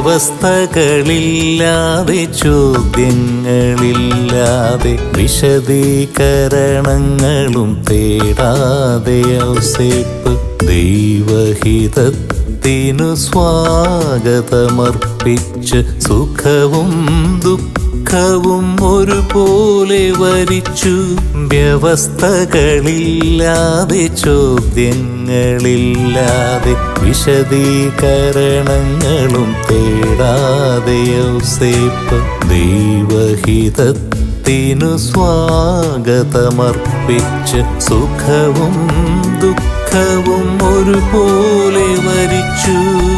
വ്യവസ്ഥകളില്ലാതെ ചോദ്യങ്ങളില്ലാതെ വിശദീകരണങ്ങളും തേടാതെ ഔസേപ്പ് ദൈവഹിതത്തിനു സ്വാഗതമർപ്പിച്ച് സുഖവും ദുഃഖവും ഒരുപോലെ വരിച്ചു വ്യവസ്ഥകളില്ലാതെ ചോദ്യങ്ങളില്ലാതെ വിശദീകരണങ്ങളും തേടാതെ ഔസേപ്പ് ദൈവഹിതത്തിനു സ്വാഗതമർപ്പിച്ച് സുഖവും ദുഃഖവും ഒരുപോലെ വരിച്ചു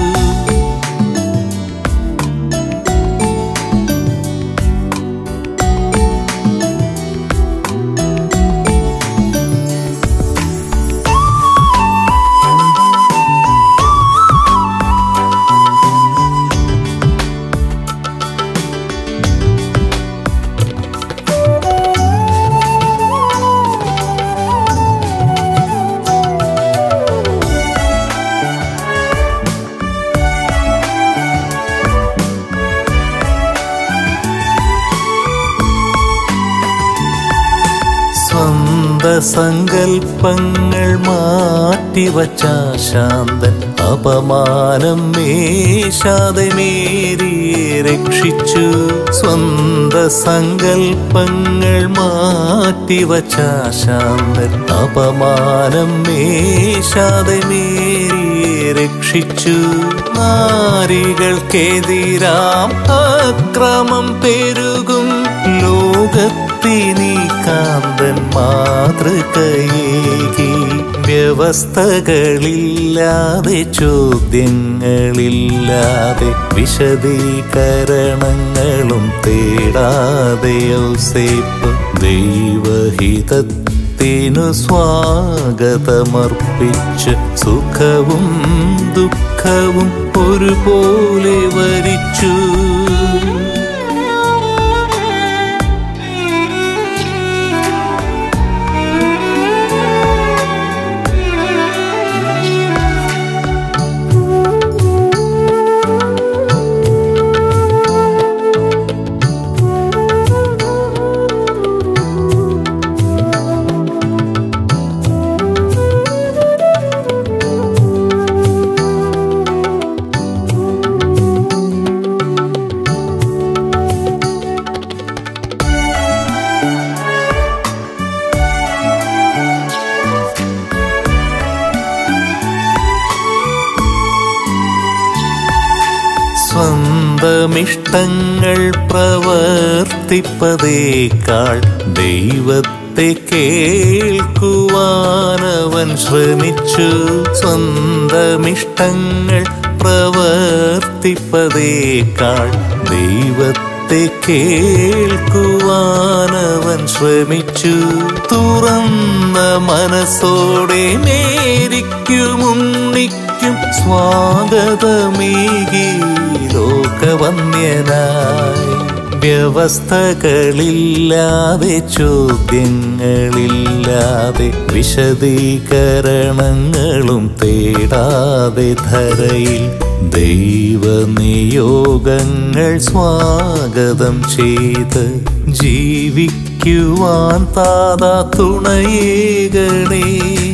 സ്വന്ത സങ്കൽപ്പങ്ങൾ മാറ്റിവച്ച ശാന്തൻ അപമാനം മേശാതെ മേരിയെ രക്ഷിച്ചു സ്വന്ത സങ്കൽപ്പങ്ങൾ മാറ്റിവച്ച ശാന്തൻ അപമാനം മേശാതെ മേരിയെ രക്ഷിച്ചു നാരികൾക്കെതിരാം അക്രമം പെരുകും ലോകത്തിനീ കാന്തൻ മാതൃകയേകി വ്യവസ്ഥകളില്ലാതെ ചോദ്യങ്ങളില്ലാതെ വിശദീകരണങ്ങളും തേടാതെ ഔസേപ്പ് ദൈവഹിതത്തിനു സ്വാഗതമർപ്പിച്ച് സുഖവും ദുഃഖവും ഒരുപോലെ വരിച്ചു സ്വന്തമിഷ്ടങ്ങൾ പ്രവർത്തിപ്പതേക്കാൾ ദൈവത്തെ കേൾക്കുവാനവൻ ശ്രമിച്ചു സ്വന്തമിഷ്ടങ്ങൾ പ്രവർത്തിപ്പതേക്കാൾ ദൈവത്തെ കേൾക്കുവാനവൻ ശ്രമിച്ചു തുറന്ന മനസ്സോടെ മേരിക്കുമുണ്ണിക്കും സ്വാഗതമേകി ലോകവന്യനായി വ്യവസ്ഥകളില്ലാതെ ചോദ്യങ്ങളില്ലാതെ വിശദീകരണങ്ങളും തേടാതെ ധരയിൽ ദൈവനിയോഗങ്ങൾ സ്വാഗതം ചെയ്ത് ജീവിക്കുവാൻ താതാ തുണയേകണേ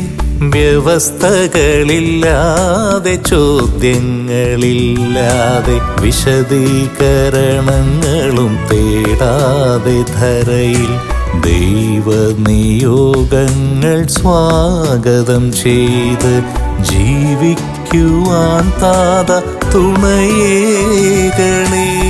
വ്യവസ്ഥകളില്ലാതെ ചോദ്യങ്ങളില്ലാതെ വിശദീകരണങ്ങളും തേടാതെ ധരയിൽ ദൈവനിയോഗങ്ങൾ സ്വാഗതം ചെയ്ത് ജീവിക്കുവാൻ താത തുണയേകണേ